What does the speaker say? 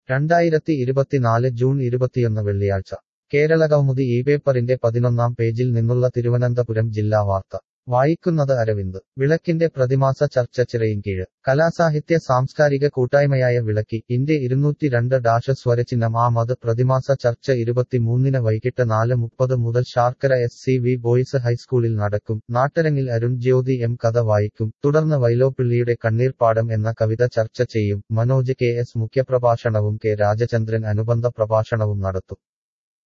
രണ്ടായിരത്തി ഇരുപത്തിനാല് ജൂൺ ഇരുപത്തിയൊന്ന് വെള്ളിയാഴ്ച കേരള കൗമുദി ഈ പേപ്പറിന്റെ പതിനൊന്നാം പേജിൽ നിന്നുള്ള തിരുവനന്തപുരം ജില്ലാ വാർത്ത വായിക്കുന്നത് അരവിന്ദ് വിളക്കിന്റെ പ്രതിമാസ ചർച്ച ചിറയിൻകീഴ് കലാസാഹിത്യ സാംസ്കാരിക കൂട്ടായ്മയായ വിളക്കി ഇന്റെ ഇരുന്നൂറ്റി രണ്ട് ഡാഷ സ്വരചിഹ്നം ആ മത് പ്രതിമാസ ചർച്ച ഇരുപത്തിമൂന്നിന് വൈകിട്ട് നാല് മുപ്പത് മുതൽ Sarkara S C V boys ഹൈസ്കൂളിൽ നടക്കും നാട്ടരങ്ങിൽ അരുൺ ജ്യോതി എം കഥ വായിക്കും തുടർന്ന് വൈലോപ്പിള്ളിയുടെ കണ്ണീർപ്പാടം എന്ന കവിത ചർച്ച ചെയ്യും മനോജ് കെ എസ് മുഖ്യപ്രഭാഷണവും കെ രാജചന്ദ്രൻ അനുബന്ധ പ്രഭാഷണവും നടത്തും